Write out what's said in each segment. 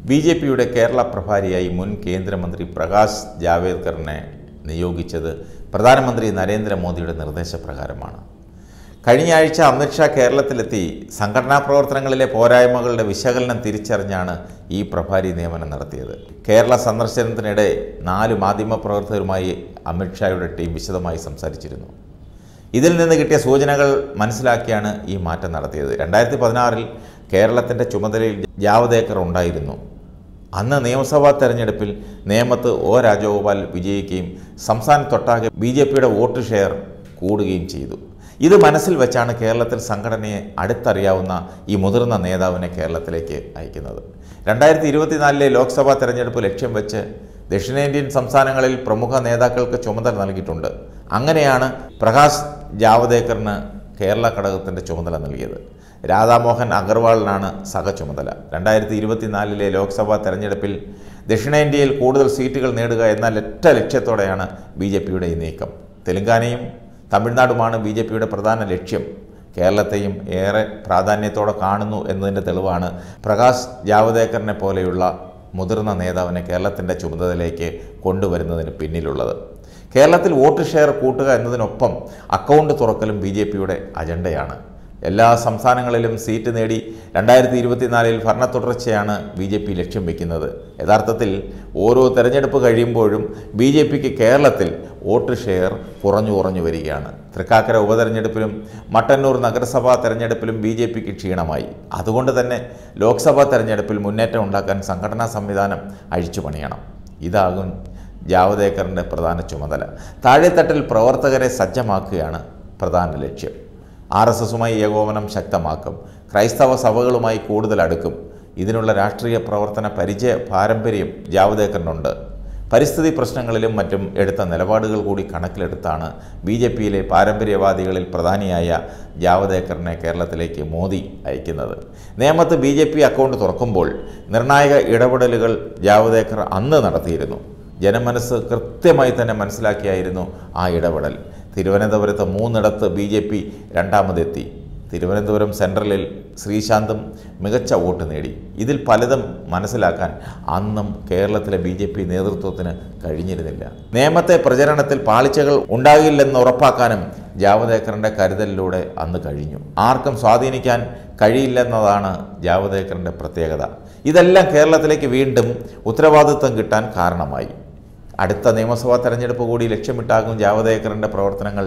B J പിയുടെ കേരള പ്രഭാരിയായി മുൻ കേന്ദ്രമന്ത്രി പ്രകാശ് ജാവേദ്കറിനെ നിയോഗിച്ചത് പ്രധാനമന്ത്രി നരേന്ദ്രമോദിയുടെ നിർദ്ദേശപ്രകാരമാണ് കഴിഞ്ഞ ആഴ്ച അമിത്ഷാ കേരളത്തിലെത്തി സംഘടനാ പ്രവർത്തനങ്ങളിലെ പോരായ്മകളുടെ വിശകലനം തിരിച്ചറിഞ്ഞാണ് ഈ പ്രഭാരി നിയമനം നടത്തിയത് കേരള സന്ദർശനത്തിനിടെ നാല് മാധ്യമപ്രവർത്തകരുമായി അമിത്ഷായുടെ ടീം വിശദമായി സംസാരിച്ചിരുന്നു ഇതിൽ നിന്ന് കിട്ടിയ സൂചനകൾ മനസ്സിലാക്കിയാണ് ഈ മാറ്റം നടത്തിയത് രണ്ടായിരത്തി പതിനാറിൽ കേരളത്തിൻ്റെ ചുമതലയിൽ ജാവദേക്കർ ഉണ്ടായിരുന്നു അന്ന് നിയമസഭാ തെരഞ്ഞെടുപ്പിൽ നേമത്ത് ഒ രാജഗോപാൽ വിജയിക്കുകയും സംസ്ഥാനത്തൊട്ടാകെ ബി ജെ പിയുടെ വോട്ട് ഷെയർ കൂടുകയും ചെയ്തു ഇത് മനസ്സിൽ വെച്ചാണ് കേരളത്തിൽ സംഘടനയെ അടുത്തറിയാവുന്ന ഈ മുതിർന്ന നേതാവിനെ കേരളത്തിലേക്ക് അയക്കുന്നത് രണ്ടായിരത്തി ഇരുപത്തിനാലിലെ ലോക്സഭാ തെരഞ്ഞെടുപ്പ് ലക്ഷ്യം വെച്ച് ദക്ഷിണേന്ത്യൻ സംസ്ഥാനങ്ങളിൽ പ്രമുഖ നേതാക്കൾക്ക് ചുമതല നൽകിയിട്ടുണ്ട് അങ്ങനെയാണ് പ്രകാശ് ജാവദേക്കറിന് കേരള ഘടകത്തിൻ്റെ ചുമതല നൽകിയത് രാധാമോഹൻ അഗർവാളിനാണ് സഹ ചുമതല രണ്ടായിരത്തി ഇരുപത്തിനാലിലെ ലോക്സഭാ തെരഞ്ഞെടുപ്പിൽ ദക്ഷിണേന്ത്യയിൽ കൂടുതൽ സീറ്റുകൾ നേടുക എന്ന ഒറ്റ ലക്ഷ്യത്തോടെയാണ് ബി ജെ പിയുടെ ഈ നീക്കം തെലങ്കാനയും തമിഴ്നാടുമാണ് ബി ജെ പിയുടെ പ്രധാന ലക്ഷ്യം കേരളത്തെയും ഏറെ പ്രാധാന്യത്തോടെ കാണുന്നു എന്നതിൻ്റെ തെളിവാണ് പ്രകാശ് ജാവദേക്കറിനെ പോലെയുള്ള മുതിർന്ന നേതാവിനെ കേരളത്തിൻ്റെ ചുമതലയിലേക്ക് കൊണ്ടുവരുന്നതിന് പിന്നിലുള്ളത് കേരളത്തിൽ വോട്ട് ഷെയർ കൂട്ടുക എന്നതിനൊപ്പം അക്കൗണ്ട് തുറക്കലും ബി ജെ പിയുടെ അജണ്ടയാണ് എല്ലാ സംസ്ഥാനങ്ങളിലും സീറ്റ് നേടി രണ്ടായിരത്തി ഇരുപത്തിനാലിൽ ഭരണ തുടർച്ചയാണ് ബി ജെ പി ലക്ഷ്യം വയ്ക്കുന്നത് യഥാർത്ഥത്തിൽ ഓരോ തെരഞ്ഞെടുപ്പ് കഴിയുമ്പോഴും ബി ജെ പിക്ക് കേരളത്തിൽ വോട്ട് ഷെയർ കുറഞ്ഞു കുറഞ്ഞു വരികയാണ് തൃക്കാക്കര ഉപതെരഞ്ഞെടുപ്പിലും മട്ടന്നൂർ നഗരസഭാ തെരഞ്ഞെടുപ്പിലും ബി ജെ പിക്ക് ക്ഷീണമായി അതുകൊണ്ട് തന്നെ ലോക്സഭാ തെരഞ്ഞെടുപ്പിൽ മുന്നേറ്റം ഉണ്ടാക്കാൻ സംഘടനാ സംവിധാനം അഴിച്ചു പണിയണം ഇതാകും ജാവദേക്കറിൻ്റെ പ്രധാന ചുമതല താഴെത്തട്ടിൽ പ്രവർത്തകരെ സജ്ജമാക്കുകയാണ് പ്രധാന ലക്ഷ്യം ആർ എസ് എസുമായി ഏകോപനം ശക്തമാക്കും ക്രൈസ്തവ സഭകളുമായി കൂടുതൽ അടുക്കും ഇതിനുള്ള രാഷ്ട്രീയ പ്രവർത്തന പരിചയ പാരമ്പര്യം ജാവദേക്കറിനുണ്ട് പരിസ്ഥിതി പ്രശ്നങ്ങളിലും മറ്റും എടുത്ത നിലപാടുകൾ കൂടി കണക്കിലെടുത്താണ് ബി ജെ പിയിലെ പാരമ്പര്യവാദികളിൽ പ്രധാനിയായ ജാവദേക്കറിനെ കേരളത്തിലേക്ക് മോദി അയക്കുന്നത് നേമത്ത് ബി ജെ പി അക്കൗണ്ട് തുറക്കുമ്പോൾ നിർണായക ഇടപെടലുകൾ ജാവദേക്കർ അന്ന് നടത്തിയിരുന്നു ജനമനസ്സ് കൃത്യമായി തന്നെ മനസ്സിലാക്കിയായിരുന്നു ആ ഇടപെടൽ തിരുവനന്തപുരത്ത് മൂന്നിടത്ത് ബി ജെ പി രണ്ടാമതെത്തി തിരുവനന്തപുരം സെൻട്രലിൽ ശ്രീശാന്തും മികച്ച വോട്ട് നേടി ഇതിൽ പലതും മനസ്സിലാക്കാൻ അന്നും കേരളത്തിലെ ബി ജെ പി നേതൃത്വത്തിന് കഴിഞ്ഞിരുന്നില്ല നേമത്തെ പ്രചരണത്തിൽ പാളിച്ചകൾ ഉണ്ടാകില്ലെന്ന് ഉറപ്പാക്കാനും ജാവദേക്കറിൻ്റെ കരുതലിലൂടെ അന്ന് കഴിഞ്ഞു ആർക്കും സ്വാധീനിക്കാൻ കഴിയില്ലെന്നതാണ് ജാവദേക്കറിൻ്റെ പ്രത്യേകത ഇതെല്ലാം കേരളത്തിലേക്ക് വീണ്ടും ഉത്തരവാദിത്വം കിട്ടാൻ കാരണമായി അടുത്ത നിയമസഭാ തെരഞ്ഞെടുപ്പ് കൂടി ലക്ഷ്യമിട്ടാകും ജാവദേക്കറിൻ്റെ പ്രവർത്തനങ്ങൾ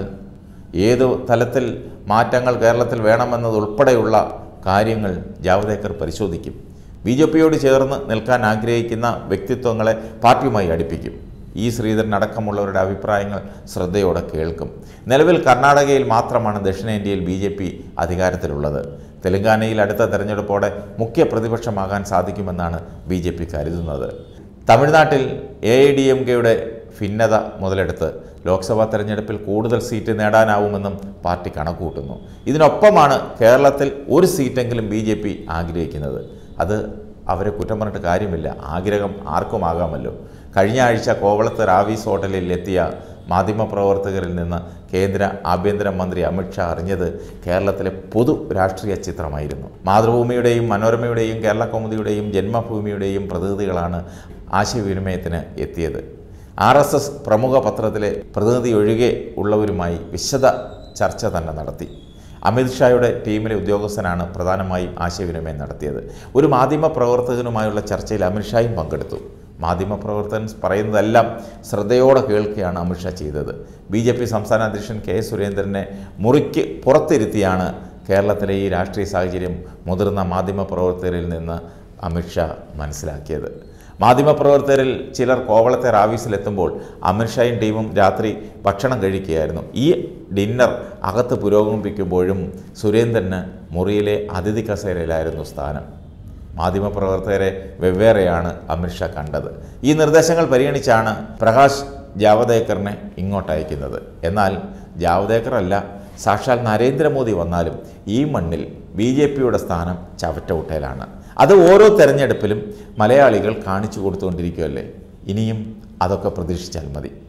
ഏതു തലത്തിൽ മാറ്റങ്ങൾ കേരളത്തിൽ വേണമെന്നതുൾപ്പെടെയുള്ള കാര്യങ്ങൾ ജാവദേക്കർ പരിശോധിക്കും ബി ജെ പിയോട് ചേർന്ന് നിൽക്കാൻ ആഗ്രഹിക്കുന്ന വ്യക്തിത്വങ്ങളെ പാർട്ടിയുമായി അടുപ്പിക്കും ഇ ശ്രീധരൻ അടക്കമുള്ളവരുടെ അഭിപ്രായങ്ങൾ ശ്രദ്ധയോടെ കേൾക്കും നിലവിൽ കർണാടകയിൽ മാത്രമാണ് ദക്ഷിണേന്ത്യയിൽ ബി ജെ പി അധികാരത്തിലുള്ളത് തെലങ്കാനയിൽ അടുത്ത തെരഞ്ഞെടുപ്പോടെ മുഖ്യ പ്രതിപക്ഷമാകാൻ സാധിക്കുമെന്നാണ് ബി ജെ പി കരുതുന്നത് തമിഴ്നാട്ടിൽ എ ഐ ഡി എം കെയുടെ ഭിന്നത മുതലെടുത്ത് ലോക്സഭാ തെരഞ്ഞെടുപ്പിൽ കൂടുതൽ സീറ്റ് നേടാനാവുമെന്നും പാർട്ടി കണക്കുകൂട്ടുന്നു ഇതിനൊപ്പമാണ് കേരളത്തിൽ ഒരു സീറ്റെങ്കിലും ബി ജെ പി ആഗ്രഹിക്കുന്നത് അത് അവരെ കുറ്റം പറഞ്ഞിട്ട് കാര്യമില്ല ആഗ്രഹം ആർക്കുമാകാമല്ലോ കഴിഞ്ഞ ആഴ്ച കോവളത്ത് റാവീസ് ഹോട്ടലിൽ എത്തിയ മാധ്യമപ്രവർത്തകരിൽ നിന്ന് കേന്ദ്ര ആഭ്യന്തരമന്ത്രി അമിത്ഷാ അറിഞ്ഞത് കേരളത്തിലെ പൊതു രാഷ്ട്രീയ ചിത്രമായിരുന്നു മാതൃഭൂമിയുടെയും മനോരമയുടെയും കേരള കൗമുദിയുടെയും ജന്മഭൂമിയുടെയും പ്രതിനിധികളാണ് ആശയവിനിമയത്തിന് എത്തിയത് ആർ എസ് എസ് പ്രമുഖ പത്രത്തിലെ പ്രതിനിധി ഒഴികെ ഉള്ളവരുമായി വിശദ ചർച്ച തന്നെ നടത്തി അമിത്ഷായുടെ ടീമിലെ ഉദ്യോഗസ്ഥനാണ് പ്രധാനമായും ആശയവിനിമയം നടത്തിയത് ഒരു മാധ്യമ പ്രവർത്തകനുമായുള്ള ചർച്ചയിൽ അമിത്ഷായും പങ്കെടുത്തു മാധ്യമപ്രവർത്തകൻ പറയുന്നതെല്ലാം ശ്രദ്ധയോടെ കേൾക്കുകയാണ് അമിത്ഷാ ചെയ്തത് ബി ജെ പി സംസ്ഥാന അധ്യക്ഷൻ കെ സുരേന്ദ്രനെ മുറിക്ക് പുറത്തിരുത്തിയാണ് കേരളത്തിലെ ഈ രാഷ്ട്രീയ സാഹചര്യം മുതിർന്ന മാധ്യമപ്രവർത്തകരിൽ നിന്ന് അമിത്ഷാ മനസ്സിലാക്കിയത് മാധ്യമപ്രവർത്തകരിൽ ചിലർ കോവളത്തെ റാവീസിലെത്തുമ്പോൾ അമിത്ഷായും ടീമും രാത്രി ഭക്ഷണം കഴിക്കുകയായിരുന്നു ഈ ഡിന്നർ അകത്ത് പുരോഗമിപ്പിക്കുമ്പോഴും സുരേന്ദ്രന് മുറിയിലെ അതിഥി കസേരയിലായിരുന്നു സ്ഥാനം മാധ്യമപ്രവർത്തകരെ വെവ്വേറെയാണ് അമിത്ഷാ കണ്ടത് ഈ നിർദ്ദേശങ്ങൾ പരിഗണിച്ചാണ് പ്രകാശ് ജാവദേക്കറിനെ ഇങ്ങോട്ട് അയക്കുന്നത് എന്നാൽ ജാവദേക്കർ അല്ല സാക്ഷാൽ നരേന്ദ്രമോദി വന്നാലും ഈ മണ്ണിൽ ബി ജെ പിയുടെ സ്ഥാനം ചവറ്റൗട്ടയിലാണ് അത് ഓരോ തെരഞ്ഞെടുപ്പിലും മലയാളികൾ കാണിച്ചു കൊടുത്തുകൊണ്ടിരിക്കുകയല്ലേ ഇനിയും അതൊക്കെ പ്രതീക്ഷിച്ചാൽ മതി